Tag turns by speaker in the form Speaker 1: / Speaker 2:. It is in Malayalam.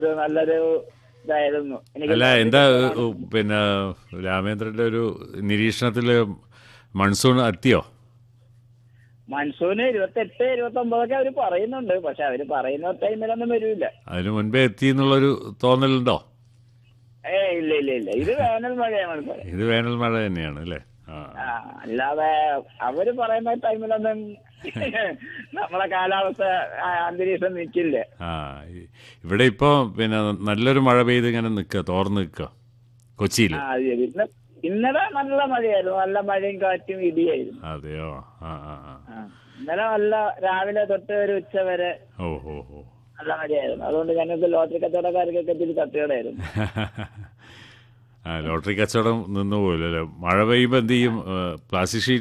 Speaker 1: ഒരു നല്ലൊരു ഇതായിരുന്നു എനിക്ക്
Speaker 2: അല്ല എന്താ ഏ, പിന്നെ രാമേന്ദ്രന്റെ ഒരു നിരീക്ഷണത്തില് മൺസൂൺ എത്തിയോ
Speaker 1: മൺസൂന് ഇരുപത്തെട്ട് ഇരുപത്തി ഒമ്പതൊക്കെ അവര് പറയുന്നുണ്ട് പക്ഷെ അവര് പറയുന്ന ടൈമിലൊന്നും വരില്ല
Speaker 2: അതിന് മുൻപേ എത്തി എന്നുള്ളൊരു തോന്നലുണ്ടോ
Speaker 1: ഏ ഇല്ല ഇല്ല ഇല്ല ഇത് വേനൽ മഴയാണ് സാർ
Speaker 2: ഇത് വേനൽ മഴ തന്നെയാണ് അല്ലേ ആ
Speaker 1: ആ, അല്ലാതെ അവര് പറയുന്ന ടൈമിലൊന്നും നമ്മളെ കാലാവസ്ഥ ആ, അന്തരീക്ഷം നിൽക്കില്ല
Speaker 2: ആ ഈ- ഇവിടെ ഇപ്പോ പിന്നെ നല്ലൊരു മഴ പെയ്ത് ഇങ്ങനെ നിൽക്കുക തോർന്ന് നിൽക്കുക കൊച്ചിയിൽ
Speaker 1: ആ അത് ശരി ഇന്ന ഇന്നലെ നല്ല മഴയായിരുന്നു നല്ല മഴയും കാറ്റും ഇടിയായിരുന്നു
Speaker 2: അതെയോ ആ ആ ആ
Speaker 1: ആ, ഇന്നലെ നല്ല രാവിലെ തൊട്ട് ഒരു ഉച്ച വരെ
Speaker 2: ഓ ഓ ഓ
Speaker 1: നല്ല മഴയായിരുന്നു അതുകൊണ്ട് ഞങ്ങൾക്ക് ലോട്ടറി കച്ചവടക്കാർക്കൊക്കെ ഇത്തിരി തട്ടുകടായിരുന്നു
Speaker 2: ആ ലോട്ടറി കച്ചവടം നിന്നു പോലും അല്ലേ മഴ പെയ്യുമ്പോൾ എന്ത് ചെയ്യും പ്ലാസ്റ്റിക് ഷീറ്റ്